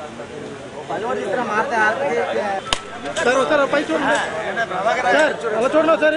sir ఒకసారి పై చూడండి sir అలా చూడండి ఒకసారి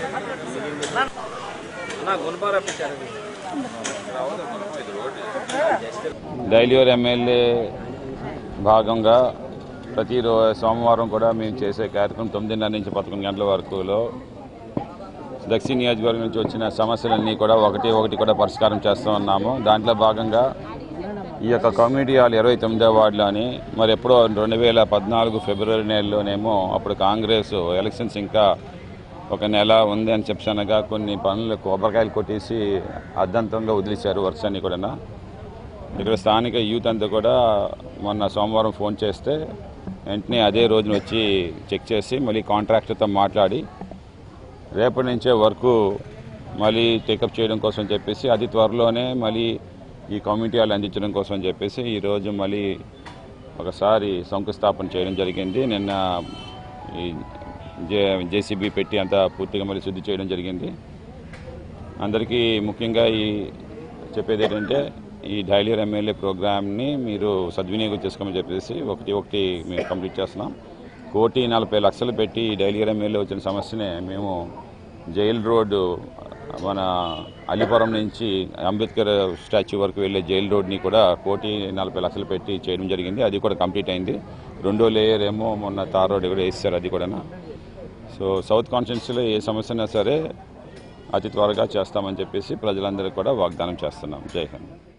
డైలీవర్ ఎమ్మెల్యే భాగంగా ప్రతి రో సోమవారం కూడా మేము చేసే కార్యక్రమం తొమ్మిదిన్నర నుంచి పదకొండు గంటల వరకులో దక్షిణ నియోజకవర్గం నుంచి వచ్చిన సమస్యలన్నీ కూడా ఒకటి ఒకటి కూడా పరిష్కారం చేస్తూ ఉన్నాము దాంట్లో భాగంగా ఈ యొక్క కమ్యూనిటీ హాల్ ఇరవై తొమ్మిదో వార్డులోని మరి ఎప్పుడో రెండు వేల పద్నాలుగు ఫిబ్రవరి నెలలోనేమో అప్పుడు కాంగ్రెస్ ఎలక్షన్స్ ఇంకా ఒక నెల ఉంది అని చెప్పనగా కొన్ని పనులు కొబ్బరికాయలు కొట్టేసి అర్ధంతంగా వదిలేశారు వర్క్స్ అన్ని కూడా ఇక్కడ స్థానిక యూత్ అంతా కూడా మొన్న సోమవారం ఫోన్ చేస్తే వెంటనే అదే రోజున వచ్చి చెక్ చేసి మళ్ళీ కాంట్రాక్టర్తో మాట్లాడి రేపటి నుంచే వర్క్ మళ్ళీ టేకప్ చేయడం కోసం చెప్పేసి అతి త్వరలోనే మళ్ళీ ఈ కమ్యూనిటీ హాల్ అందించడం కోసం చెప్పేసి ఈరోజు మళ్ళీ ఒకసారి శంకుస్థాపన చేయడం జరిగింది నిన్న ఈ జే జేసీబీ పెట్టి అంతా పూర్తిగా మళ్ళీ శుద్ధి చేయడం జరిగింది అందరికీ ముఖ్యంగా ఈ చెప్పేది ఏంటంటే ఈ డైలీ ఎమ్మెల్యే ప్రోగ్రామ్ని మీరు సద్వినియోగం చేసుకోమని చెప్పేసి ఒకటి ఒకటి మేము కంప్లీట్ చేస్తున్నాం కోటి నలభై లక్షలు పెట్టి ఈ డైలీ ఎమ్మెల్యే వచ్చిన సమస్యనే మేము జైల్ రోడ్డు మన అలీపురం నుంచి అంబేద్కర్ స్టాచ్యూ వరకు వెళ్ళే జైల్ రోడ్ని కూడా కోటి నలభై లక్షలు పెట్టి చేయడం జరిగింది అది కూడా కంప్లీట్ అయింది రెండో లేయర్ ఏమో మొన్న తార్ రోడ్ కూడా వేస్తారు అది కూడా సో సౌత్ కాన్స్టిట్యున్సీలో ఏ సమస్య అయినా సరే అతి త్వరగా చేస్తామని చెప్పేసి ప్రజలందరికీ కూడా వాగ్దానం చేస్తున్నాం జై హింద్